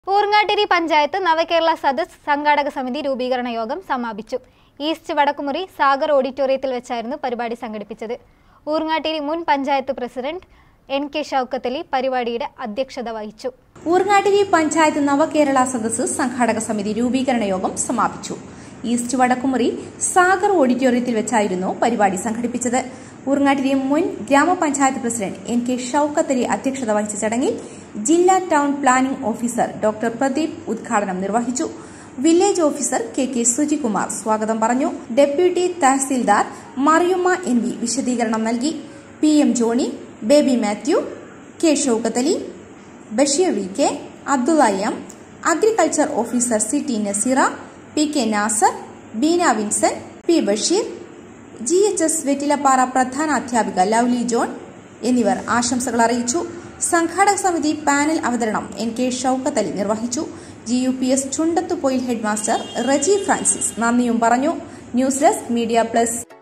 പൂർങ്ങാട്ടിരി പഞ്ചായത്ത് നവകേരള സദസ് സംഘാടക സമിതി രൂപീകരണ യോഗം സമാപിച്ചു ഈസ്റ്റ് വടക്കുമുറി സാഗർ ഓഡിറ്റോറിയത്തിൽ വെച്ചായിരുന്നു പരിപാടി സംഘടിപ്പിച്ചത് ഊർങ്ങാട്ടിരി മുൻ panchayat president N K Shoukathali പരിപാടിയുടെ അധ്യക്ഷത വഹിച്ചു ഊർങ്ങാട്ടിരി പഞ്ചായത്ത് നവകേരള സദസ്സ് സംഘാടക സമിതി രൂപീകരണ യോഗം സമാപിച്ചു ഈസ്റ്റ് വടക്കുമുറി സാഗർ ഓഡിറ്റോറിയത്തിൽ വെച്ചായിരുന്നു പരിപാടി സംഘടിപ്പിച്ചത് ഊർങ്ങാട്ടിരി മുൻ ഗ്രാമപഞ്ചായത്ത് പ്രസിഡന്റ് എൻ കെ ഷൌക്കത്തലി അധ്യക്ഷത വഹിച്ച ചടങ്ങിൽ ജില്ലാ town planning officer doctor Pradeep ഉദ്ഘാടനം നിർവഹിച്ചു village officer K K Sujikumar സ്വാഗതം പറഞ്ഞു deputy tahsildar Mariyumma N V വിശദീകരണം നൽകി P M Johny Baby Mathew K Shoukathali Basheer V K Abdulla M agriculture officer C T Naseera P K Nasar Beena Vinson P Basheer G H S Vettilappara പ്രധാന അധ്യാപിക ലവ്ലി ജോൺ എന്നിവർ ആശംസകൾ അറിയിച്ചു സംഘാടക സമിതി പാനൽ അവതരണം എൻ കെ ഷൌക്കത്ത് അലി നിർവഹിച്ചു G U P S Chundathupoyil headmaster Reji Francis നന്ദിയും പറഞ്ഞു ന്യൂസ് ഡെസ്ക് മീഡിയ പ്ലസ്